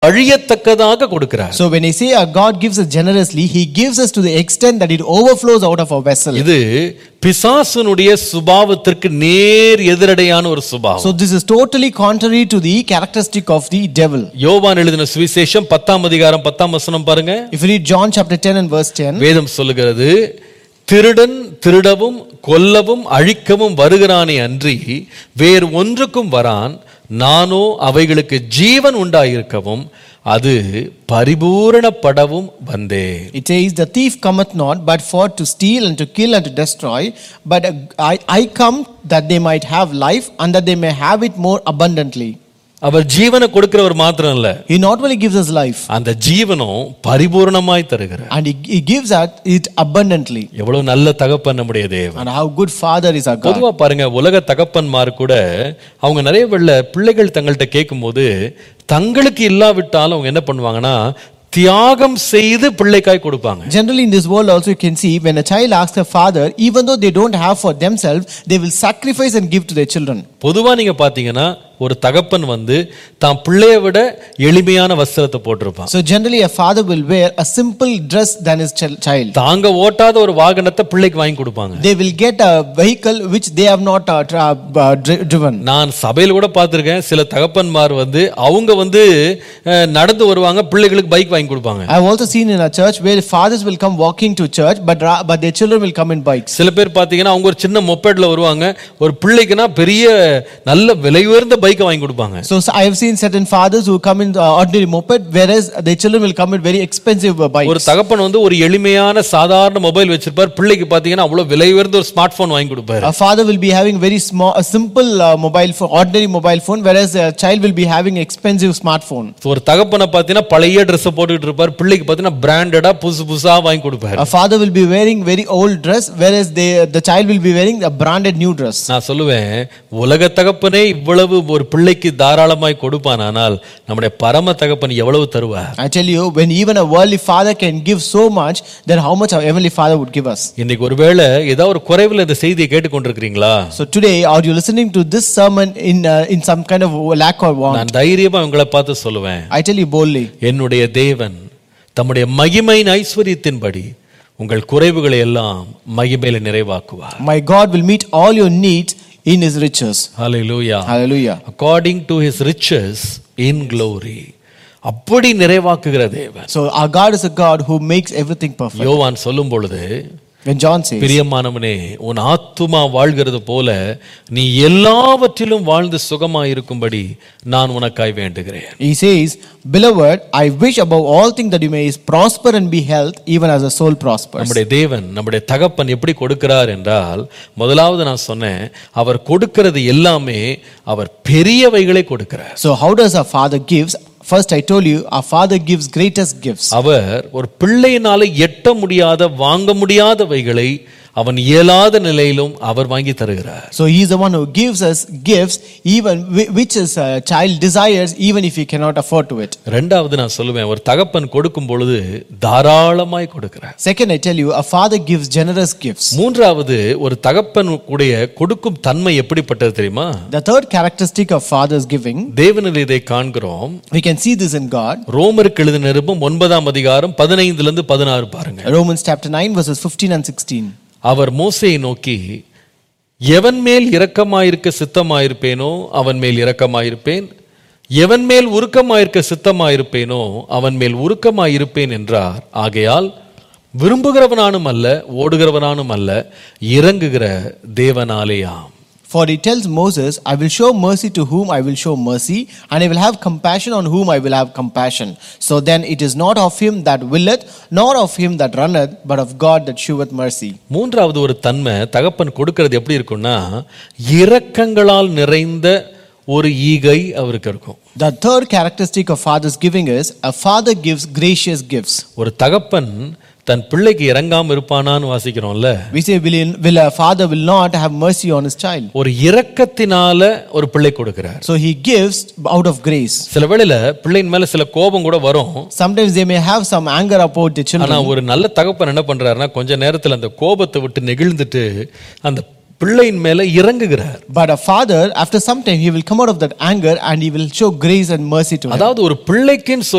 வழியத்தக்கதாக கொடுக்கிறார் So when I say our God gives us generously, He gives us to the extent that it overflows out of our vessel. இது பிசாசுனுடைய சுபாவத்திற்கு நேர் எதிரடையான ஒரு சுபாவம் So this is totally contrary to the characteristic of the devil. யோவான் எழுதின சுவிசேஷம் பத்தாம் அதிகாரம் பத்தாம் வசனம் பாருங்க If you read John chapter 10 and verse 10, வேதம் சொல்லுகிறது திருடன் திருடவும் கொல்லவும் அழிக்கவும் வருகிறானே அன்றி வேறு ஒன்றுக்கும் வரான் நானோ அவைகளுக்கு ஜீவன் உண்டாயிருக்கவும் அது பரிபூரணப்படவும் வந்தேன் it says, The thief cometh not, but for to steal and to kill and to destroy. But uh, I, I come that they might have life and that they may have it more abundantly. அவர் ஜீவனை கொடுக்கிறவர் மாத்திரம் இல்ல He not only gives us life, அந்த ஜீவனும் பரிபூரணமாய் தருகிறார் and He, he gives us it abundantly. எவ்வளவு நல்ல தகப்பன் நம்முடைய தேவன் And how good Father is our God. பொதுவா பாருங்க உலக தகப்பன்மார் கூட அவங்க நிறைய வெள்ள பிள்ளைகள் தங்கள்கிட்ட கேட்கும்போது தங்களுக்கு இல்லாவிட்டாலும் அவங்க என்ன பண்ணுவாங்கன்னா தியாகம் செய்து பிள்ளைக்காய் கொடுப்பாங்க Generally, in this world, also you can see when a child asks a father, even though they don't have for themselves, they will sacrifice and give to their children. பொதுவா நீங்க பாத்தீங்கன்னா ஒரு தகப்பன் வந்து தான் பிள்ளைய விட எளிமையான வஸ்திரத்தை போட்டிருப்பான் So, generally, a father will wear a simple dress than his chil- child. தாங்க ஓட்டாத ஒரு வாகனத்தை பிள்ளைக்கு வாங்கி கொடுப்பாங்க They will get a vehicle which they have not uh, tra- uh, dri- driven. நான் சபையில் கூட பார்த்திருக்கேன் சில தகப்பன்மார் வந்து அவங்க வந்து அஹ், நடந்து வருவாங்க பிள்ளைகளுக்கு பைக் வாங்கி கொடுப்பாங்க I've also seen in a church where fathers will come walking to church, but, ra- but their children will come in bikes. சில பேர் பார்த்தீங்கன்னா அவங்க ஒரு சின்ன மொப்பேட்ல வருவாங்க ஒரு பிள்ளைக்குன்னா பெரிய நல்ல விலை உயர்ந்த பைக்கை வாங்கி கொடுப்பாங்க So, so I have seen certain fathers who come in uh, ordinary moped, whereas their children will come in very expensive uh, bikes. ஒரு தகப்பன் வந்து ஒரு எளிமையான சாதாரண மொபைல் வச்சிருப்பார் பிள்ளைக்கு பார்த்தீங்கன்னா அவ்வளவு விலை உயர்ந்த ஒரு ஸ்மார்ட் போன் வாங்கி கொடுப்பாரு A father will be having very small, a simple uh, mobile phone, ordinary mobile phone, whereas a child will be having expensive smartphone. ஒரு தகப்பனை பார்த்தீங்கன்னா பழைய ட்ரெஸ் போட்டுக்கிட்டு இருப்பார் பிள்ளைக்கு பார்த்தீங்கன்னா பிராண்டடா புதுசு புதுசா வாங்கி கொடுப்பாரு A father will be wearing very old dress, whereas they, the child will be wearing a branded new dress. நான் சொல்லுவேன் உலக தகப்பனே இவ்வளவு ஒரு பிள்ளைக்கு தாராளமாய் கொடுப்பானால் நம்முடைய பரம தகப்பன் எவ்வளவு தருவார் I tell you, when even a worldly father can give so much, then how much our heavenly father would give us. இன்னைக்கு ஒருவேளை ஏதாவது ஒரு குறைவில் இந்த செய்தியை கேட்டுக்கொண்டிருக்கிறீங்களா So today, are you listening to this sermon in uh, in some kind of lack or want? நான் தைரியமா உங்களை பார்த்து சொல்லுவேன் I tell you boldly, என்னுடைய தேவன் தம்முடைய மகிமையின் ஐஸ்வர்யத்தின்படி உங்கள் குறைவுகளை எல்லாம் மகிமையில நிறைவாக்குவார் my God will meet all your needs in His riches. Hallelujah Hallelujah. according to his riches in glory அப்படி நிறைவாக்குகிற தேவன் So our God is a God who makes everything perfect. யோவான் சொல்லும் பொழுது When John says, பிரியமானவனே உன் ஆத்துமா வாழ்கிறது போல நீ எல்லாவற்றிலும் வாழ்ந்து சுகமாயிருக்கும்படி நான் உனக்காய் வேண்டுகிறேன் He says, Beloved, I wish above all things that you may prosper and be health, even as the soul prospers. நம்முடைய தேவன் நம்முடைய தகப்பன் எப்படி கொடுக்கிறார் என்றால் முதலாவது நான் சொன்னேன் அவர் கொடுக்கிறது எல்லாமே அவர் பெரியவைகளை கொடுக்கிறார் So, how does our Father gives? First, I told you, our Father gives greatest gifts. அவர் ஒரு பிள்ளையினால எட்ட முடியாத வாங்க முடியாதவைகளை அவன் இயலாத நிலையிலும் அவர் வாங்கி தருகிறார் So, He is the one who gives us gifts, even whi- which is a child desires, even if he cannot afford to it. ரெண்டாவது நான் சொல்லுவேன் ஒரு தகப்பன் கொடுக்கும் பொழுது தாராளமாய் கொடுக்கிறார் Second, I tell you, a father gives generous gifts. மூன்றாவது ஒரு தகப்பன் உடைய கொடுக்கும் தன்மை எப்படிப்பட்டது தெரியுமா The third characteristic of father's giving, தேவனில் இதை காண்கிறோம் we can see this in God. ரோமருக்கு எழுதின நிருபம் ஒன்பதாம் அதிகாரம் பதினைந்துல இருந்து பதினாறு பாருங்க Romans chapter 9, verses 15 and 16. அவர் மோசையை நோக்கி எவன் மேல் இரக்கமாயிருக்க சித்தமாயிருப்பேனோ அவன் மேல் இரக்கமாயிருப்பேன் எவன் மேல் உருக்கமாயிருக்க சித்தமாயிருப்பேனோ அவன் மேல் உருக்கமாயிருப்பேன் என்றார் ஆகையால் விரும்புகிறவனானும் அல்ல ஓடுகிறவனானும் அல்ல இறங்குகிற தேவனாலேயாம் For he tells Moses, I will show mercy to whom I will show mercy, and I will have compassion on whom I will have compassion. So then it is not of him that willeth, nor of him that runneth, but of God that sheweth mercy. மூன்றாவது ஒரு தன்மை தகப்பன் கொடுக்கிறது எப்படி இருக்கும்னா இரக்கங்களால் நிறைந்த ஒரு ஈகை அவருக்கு இருக்கும் The third characteristic of father's giving is a father gives gracious gifts. ஒரு தகப்பன் தன் பிள்ளைக்கு இறங்காம இருப்பானான்னு வாசிக்கிறோம்ல We say, will, will a father will not have mercy on his child? ஒரு இரக்கத்தினால ஒரு பிள்ளை கொடுக்கிறார் So he gives out of grace. சில வேளையில பிள்ளையின் மேல சில கோபம் கூட வரும் Sometimes they may have some anger about the children. ஆனா ஒரு நல்ல தகப்பன் என்ன பண்றாருன்னா கொஞ்ச நேரத்துல அந்த கோபத்தை விட்டு நெகிழ்ந்துட்டு அந்த பிள்ளையின் மேல இறங்குகிறார் But a father, after some time, he will come out of that anger and he will show grace and mercy to him. அதாவது ஒரு பிள்ளைக்குன்னு